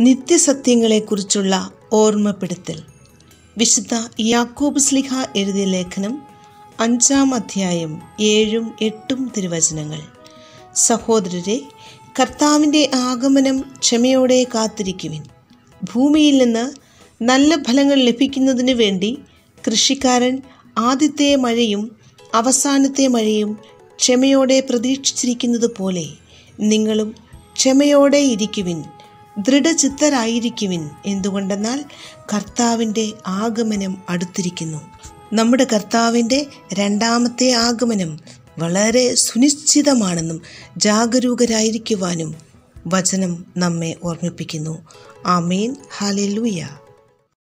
നിത്യസത്യങ്ങളെക്കുറിച്ചുള്ള ഓർമ്മപ്പെടുത്തൽ വിശുദ്ധ യാക്കോബ് സ്ലിഹ എഴുതിയ ലേഖനം അഞ്ചാം അധ്യായം ഏഴും എട്ടും തിരുവചനങ്ങൾ സഹോദരരെ കർത്താവിൻ്റെ ആഗമനം ക്ഷമയോടെ കാത്തിരിക്കുവിൻ ഭൂമിയിൽ നിന്ന് നല്ല ഫലങ്ങൾ ലഭിക്കുന്നതിനു വേണ്ടി കൃഷിക്കാരൻ ആദ്യത്തെ മഴയും അവസാനത്തെ മഴയും ക്ഷമയോടെ പ്രതീക്ഷിച്ചിരിക്കുന്നത് പോലെ നിങ്ങളും ക്ഷമയോടെ ഇരിക്കുവിൻ ദൃഢചിത്തരായിരിക്കുവിൻ എന്തുകൊണ്ടെന്നാൽ കർത്താവിൻ്റെ ആഗമനം അടുത്തിരിക്കുന്നു നമ്മുടെ കർത്താവിൻ്റെ രണ്ടാമത്തെ ആഗമനം വളരെ സുനിശ്ചിതമാണെന്നും ജാഗരൂകരായിരിക്കുവാനും വചനം നമ്മെ ഓർമ്മിപ്പിക്കുന്നു ആമേൻ ഹാലെലൂയ